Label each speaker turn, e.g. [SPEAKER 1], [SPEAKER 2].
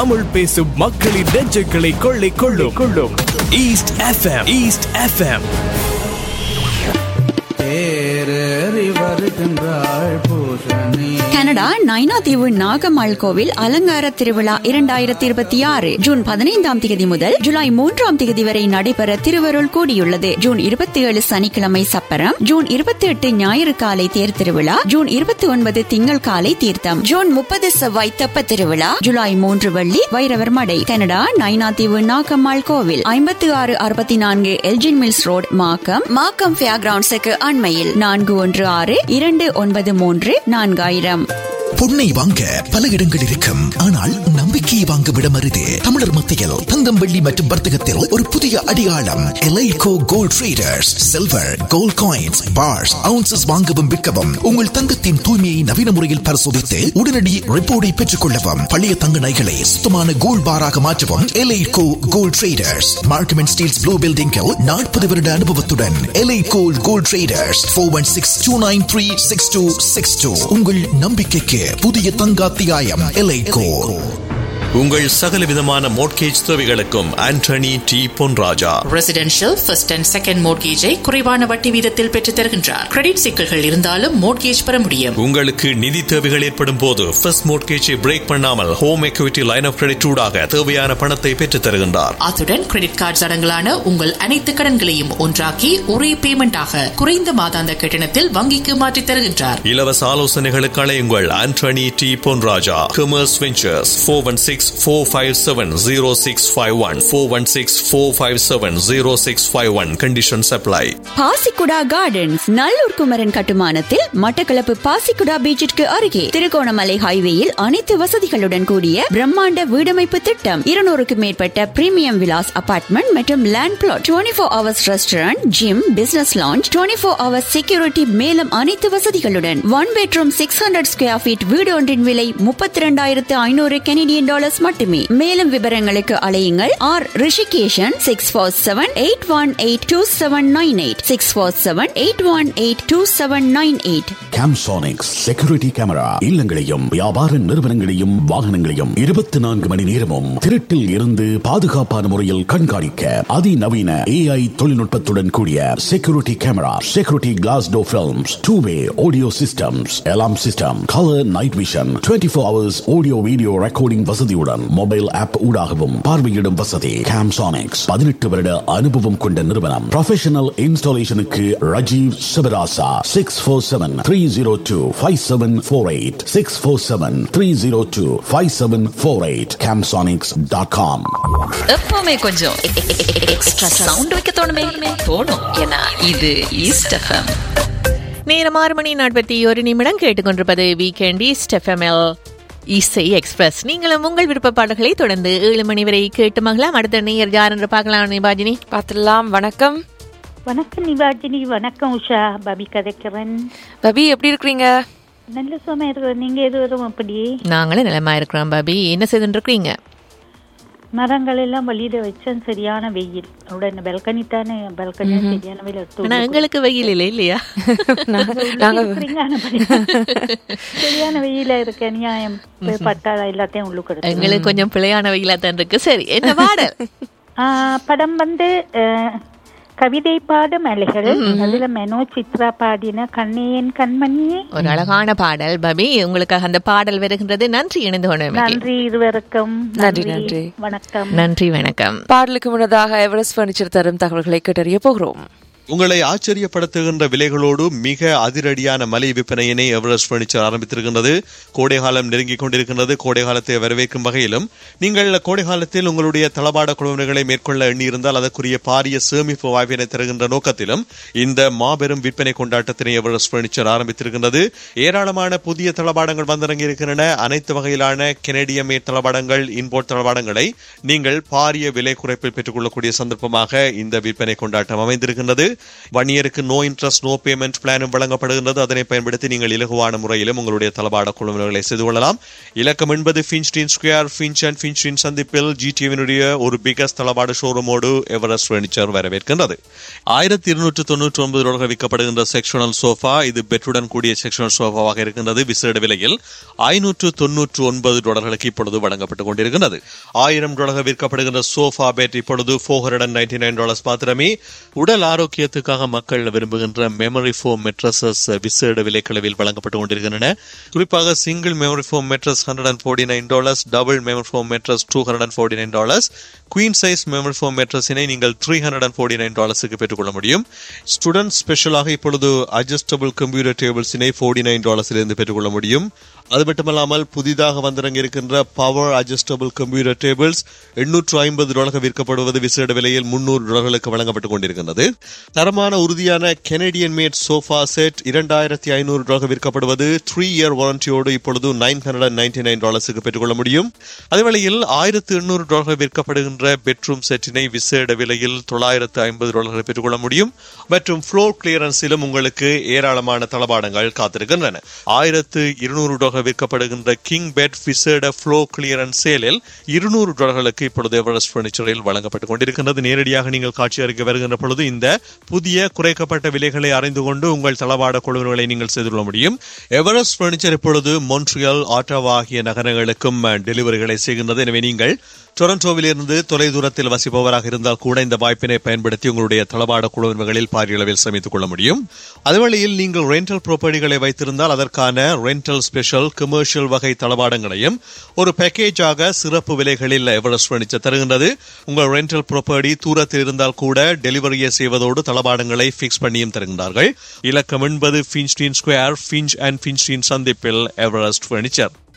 [SPEAKER 1] தமிழ் பேசும் மக்களின் நெஞ்சுகளை கொள்ளை கொள்ளும் கொள்ளும் ஈஸ்ட் எஃப்எம் ஈஸ்ட் எஃப்எம்
[SPEAKER 2] தேரறி வருகின்றாள் பூசணி
[SPEAKER 3] கனடா நைனாதீவு நாகம்மாள் கோவில் அலங்கார திருவிழா இரண்டாயிரத்தி இருபத்தி ஆறு ஜூன் பதினைந்தாம் தேதி முதல் ஜூலை மூன்றாம் தேதி வரை நடைபெற திருவருள் கூடியுள்ளது ஜூன் இருபத்தி ஏழு சனிக்கிழமை சப்பரம் ஜூன் இருபத்தி எட்டு ஞாயிறு காலை தேர் திருவிழா ஜூன் இருபத்தி ஒன்பது திங்கள் காலை தீர்த்தம் ஜூன் முப்பது செவ்வாய் தெப்ப திருவிழா ஜூலை மூன்று வெள்ளி வைரவர் மடை கனடா நைனாதீவு நாகம்மாள் கோவில் ஐம்பத்தி ஆறு அறுபத்தி நான்கு Elgin Mills Road Markham Markham Fair கிரவுண்ட்ஸுக்கு அண்மையில் நான்கு ஒன்று ஆறு இரண்டு ஒன்பது மூன்று நான்காயிரம்
[SPEAKER 4] பொன்னை வாங்க பல இடங்கள் இருக்கும் ஆனால் நம்பிக்கையை வாங்கும் இடம் அரிது தமிழர் மத்தியில் தங்கம் வெள்ளி மற்றும் வர்த்தகத்தில் ஒரு புதிய அடியாளம் எலைகோ Gold Traders silver gold coins bars ounces வாங்கவும் விற்கவும் உங்கள் தங்கத்தின் தூய்மையை நவீன முறையில் பரிசோதித்து உடனடி ரிப்போர்ட்டை பெற்றுக் கொள்ளவும் பழைய தங்க நகைகளை சுத்தமான கோல்ட் பாராக மாற்றவும் எலைகோ Gold Traders Markham and Steeles blue பில்டிங்கில் நாற்பது வருட அனுபவத்துடன் எலைகோ Gold Traders four one six two nine three six two six two உங்கள் நம்பிக்கைக்கு புதிய தங்காத்தியாயம் எலைகோ
[SPEAKER 5] உங்கள் சகல விதமான மோட்கேஜ் தேவைகளுக்கும் Antony D Ponraja
[SPEAKER 6] residential first and second மோட்கேஜை குறைவான வட்டி வீதத்தில் பெற்றுத் தருகின்றார் கிரெடிட் சிக்கல்கள் இருந்தாலும் மோட்கேஜ் பெற முடியும்
[SPEAKER 5] உங்களுக்கு நிதி தேவைகள் ஏற்படும் போது ஃபர்ஸ்ட் மோட்கேஜை பிரேக் பண்ணாமல் home equity line of credit ஊடாக தேவையான பணத்தை பெற்றுத் தருகின்றார்
[SPEAKER 6] அத்துடன் கிரெடிட் கார்டு அடங்கலான உங்கள் அனைத்து கடன்களையும் ஒன்றாக்கி ஒரே பேமெண்டாக குறைந்த மாதாந்த கட்டணத்தில் வங்கிக்கு மாற்றித் தருகின்றார்
[SPEAKER 5] இலவச ஆலோசனைகளுக்கு அழையுங்கள் Antony D Ponraja Commerce Ventures four one six four five seven zero six five one four one six four five seven zero six five one conditions apply
[SPEAKER 3] Pasikudah Gardens Nallur Kumaran கட்டுமானத்தில் மட்டக்களப்பு பாசிக்குடா பீச்சிற்கு அருகே திருகோணமலை ஹைவேயில் அனைத்து வசதிகளுடன் கூடிய பிரம்மாண்ட வீடமைப்பு திட்டம் இருநூறுக்கு மேற்பட்ட பிரீமியம் விலாஸ் அபார்ட்மெண்ட் மற்றும் land plot twenty four hours restaurant gym business lounge twenty four hours security மேலும் அனைத்து வசதிகளுடன் one bedroom six hundred square feet வீடு ஒன்றின் விலை முப்பத்தி ரெண்டாயிரத்து ஐநூறு கெனடியன் டாலர்ஸ் மட்டுமே மேலும் விவரங்களுக்கு அழையுங்கள் R Rishikesan six four seven eight one eight two seven nine eight six four seven eight one eight two seven nine eight
[SPEAKER 7] Camsonics security camera இல்லங்களையும் வியாபார நிறுவனங்களையும் வாகனங்களையும் இருபத்தி நான்கு மணி நேரமும் திருட்டில் இருந்து பாதுகாப்பான முறையில் கண்காணிக்க அதிநவீன ஏஐ தொழில்நுட்பத்துடன் கூடிய security camera security glass door films two way audio systems alarm system colour night vision twenty four hours audio video recording வசதியுடன் மொபைல் ஆப் ஊடாகவும் பார்வையிடும் வசதி கேம்சானிக்ஸ் பதினெட்டு வருட அனுபவம் கொண்ட நிறுவனம் ப்ரொஃபஷனல் இன்ஸ்டாலேஷனுக்கு Rajeev Sivarasa six four seven three zero two five seven four eight six four seven three zero two five seven four eight Camsonics dot com
[SPEAKER 8] எப்பவுமே கொஞ்சம் எக்ஸ்ட்ரா சவுண்ட் வைக்க தோணுமே தோணும் ஏன்னா இது ஈஸ்ட் எஃப்எம்
[SPEAKER 9] நேரம் ஆறு மணி நாற்பத்தி ஒரு நிமிடம் கேட்டுக்கொண்டிருப்பது வீக்கெண்ட் ஈஸ்ட் எஃப்எம்எல் இசை எக்ஸ்பிரஸ் நீங்களும் உங்கள் விருப்ப பாடல்களை தொடர்ந்து ஏழு மணி வரை கேட்டு மகளாம் அடுத்த நேயர் யார் என்று பார்க்கலாம் நிபாஜினி
[SPEAKER 10] பார்த்துடலாம் வணக்கம்
[SPEAKER 11] வணக்கம் நிவாஜினி வணக்கம் உஷா பபி கதைக்கிறேன்
[SPEAKER 10] பபி எப்படி இருக்கிறீங்க
[SPEAKER 11] நல்ல சும்மா இருக்கிறேன் நீங்க எது வரும் அப்படி
[SPEAKER 9] நாங்களும் நிலமா இருக்கிறோம் பாபி என்ன செய்துட்டு இருக்கிறீங்க
[SPEAKER 11] மரங்கள் எல்லாம் வெளியில வச்சேன் சரியான வெயில் உடனே பெல்கனி தானே பெல்கனி சரியான வெயில் எடுத்து
[SPEAKER 9] ஆனா எங்களுக்கு வெயில் இல்லை இல்லையா
[SPEAKER 11] நாங்க சரியான வெயில இருக்க நியாயம் போய் பட்டா எல்லாத்தையும் உள்ளுக்கு எடுத்து
[SPEAKER 9] எங்களுக்கு கொஞ்சம் பிழையான வெயிலா தான் இருக்கு சரி என்ன பாடல்
[SPEAKER 11] படம் வந்து அஹ், கவிதை பாடும் அலைகள் அதுல மெனோ சித்ரா பாடின கண்ணையன் கண்மணியே
[SPEAKER 9] ஒரு அழகான பாடல் பாபி உங்களுக்காக அந்த பாடல் வருகின்றது நன்றி இணைந்து கொண்டமைக்கு
[SPEAKER 11] நன்றி இருவருக்கும்
[SPEAKER 10] நன்றி, நன்றி.
[SPEAKER 11] வணக்கம்
[SPEAKER 9] நன்றி வணக்கம்
[SPEAKER 10] பாடலுக்கு முன்னதாக எவரெஸ்ட் பர்னிச்சர் தரும் தகவல்களை கேட்டறிய போகிறோம்
[SPEAKER 5] உங்களை ஆச்சரியப்படுத்துகின்ற விலைகளோடு மிக அதிரடியான மலை விற்பனையினை எவரெஸ்ட் பர்னிச்சர் ஆரம்பித்திருக்கின்றது கோடை காலம் நெருங்கிக் கொண்டிருக்கின்றது கோடை காலத்தை வரவேற்கும் வகையிலும் நீங்கள் கோடை காலத்தில் உங்களுடைய தளபாட குழுவினர்களை மேற்கொள்ள எண்ணியிருந்தால் அதற்குரிய பாரிய சேமிப்பு வாய்ப்பினை தருகின்ற நோக்கத்திலும் இந்த மாபெரும் விற்பனை கொண்டாட்டத்தினை எவரெஸ்ட் பர்னிச்சர் ஆரம்பித்திருக்கின்றது ஏராளமான புதிய தளபாடங்கள் வந்திறங்கி இருக்கின்றன அனைத்து வகையிலான கெனடிய மேட் தளபாடங்கள் இன்போர்ட் தளபாடங்களை நீங்கள் பாரிய விலை குறைப்பில் பெற்றுக்கொள்ளக்கூடிய சந்தர்ப்பமாக இந்த விற்பனை கொண்டாட்டம் அமைந்திருக்கின்றது வன்னியருக்கு நோ இன்ட்ரெஸ்ட் நோ பேமெண்ட் பிளானும் வழங்கப்படுகின்றது அதனை பயன்படுத்தி நீங்கள் இலகுவான முறையிலும் உங்களுடைய தளபாட குழுவினர்களை செய்து கொள்ளலாம் இலக்கம் என்பது ஃபின்ஸ்டீன் ஸ்கொயர் ஃபின்ச் அண்ட் ஃபின்ஸ்டீன் சந்திப்பில் ஜிடிவினுடைய ஒரு பிகஸ்ட் தளபாட ஷோரூமோடு எவரெஸ்ட் ஃபர்னிச்சர் வரவேற்கின்றது ஆயிரத்தி இருநூற்று தொன்னூற்றி ஒன்பது ரூபாய் விற்கப்படுகின்ற செக்ஷனல் சோஃபா இது பெட்டுடன் கூடிய செக்ஷனல் சோஃபாவாக இருக்கின்றது விசேட விலையில் ஐநூற்று தொன்னூற்று ஒன்பது டாலர்களுக்கு இப்பொழுது வழங்கப்பட்டுக் கொண்டிருக்கின்றது ஆயிரம் டாலர்கள் விற்கப்படுகின்ற சோஃபா பெட் இப்பொழுது four hundred ninety nine dollars மாத்திரமே உடல் ஆரோக்கியத்துக்காக மக்கள் விரும்புகின்ற மெமரி ஃபோம் மெட்ரஸஸ் விசேட விலைக்களவில் வழங்கப்பட்டு கொண்டிருக்கின்றன குறிப்பாக single memory foam mattress hundred and forty nine dollars double memory foam mattress two hundred and forty nine dollars queen size memory foam மெட்ரஸினை நீங்கள் three hundred and forty nine டாலர்ஸுக்கு பெற்றுக்கொள்ள முடியும் student ஸ்பெஷலாக இப்பொழுது அட்ஜஸ்டபிள் கம்ப்யூட்டர் டேபிள்ஸினை forty nine டாலர்ஸிலிருந்து பெற்றுக்கொள்ள முடியும் அது மட்டுமல்லாமல் புதிதாக வந்திறங்கி இருக்கின்ற பவர் அட்ஜஸ்டபிள் கம்ப்யூட்டர் டேபிள்ஸ் எண்ணூற்று ஐம்பது டாலர்கள் விற்கப்படுவது விசேட விலையில் முன்னூறு டாலர்களுக்கு வழங்கப்பட்டுக் கொண்டிருக்கின்றது தரமான உறுதியான கெனடியன் மேட் சோஃபா செட் இரண்டாயிரத்தி ஐநூறு டாலர்கள் விற்கப்படுவது த்ரீ இயர் வாரண்டியோடு இப்பொழுது நைன் ஹண்ட்ரட் நைன்டி நைன் டாலர்ஸுக்கு பெற்றுக்கொள்ள முடியும் அதே வேளையில் ஆயிரத்து எண்ணூறு டாலர்கள் விற்கப்படுகின்ற பெட்ரூம் செட்டினை விசேட விலையில் தொள்ளாயிரத்து ஐம்பது டாலர்கள் பெற்றுக்கொள்ள முடியும் மற்றும் ஃப்ளோர் கிளியரன்ஸிலும் உங்களுக்கு ஏராளமான தளபாடங்கள் காத்திருக்கின்றன ஆயிரத்து இருநூறு டாலர்கள் விற்கப்படுகின்ற கிங் பெட் விசேட ஃப்ளோ கிளியரன்ஸ் சேலில் இருநூறு டாலர்களுக்கு இப்பொழுது எவரெஸ்ட் பர்னிச்சரில் வழங்கப்பட்டுக் கொண்டிருக்கின்றது நேரடியாக நீங்கள் காட்சி அறிக்கை வருகின்ற பொழுது இந்த புதிய குறைக்கப்பட்ட விலைகளை அறிந்து கொண்டு உங்கள் தளவாட குழுவினர்களை நீங்கள் செய்து கொள்ள முடியும் எவரெஸ்ட் பர்னிச்சர் இப்பொழுது மொன்ட்ரியல் ஆட்டோவா ஆகிய நகரங்களுக்கும் டெலிவரிகளை செய்கின்றது எனவே நீங்கள் டொரண்டோவிலிருந்து தொலைதூரத்தில் வசிப்பவராக இருந்தால் கூட இந்த வாய்ப்பினை பயன்படுத்தி உங்களுடைய தளபாட குழுவினர்களில் பாரிய அளவில் சமைத்துக் கொள்ள முடியும் அதுவழியில் நீங்கள் ரெண்டல் ப்ராப்பர்ட்டிகளை வைத்திருந்தால் அதற்கான ரெண்டல் ஸ்பெஷல் கமர்ஷியல் வகை தளபாடங்களையும் ஒரு பேக்கேஜாக சிறப்பு விலைகளில் எவரெஸ்ட் பர்னிச்சர் தருகின்றது உங்கள் ரெண்டல் ப்ராப்பர்ட்டி தூரத்தில் இருந்தால் கூட டெலிவரியை செய்வதோடு தளபாடங்களை பிக்ஸ் பண்ணியும் தருகின்றார்கள் இலக்கம் என்பது ஃபின்ஸ்டீன் ஸ்கொயர் ஃபின்ச் அண்ட் ஃபின்ஸ்டீன் சந்திப்பில் எவரெஸ்ட் பர்னிச்சர்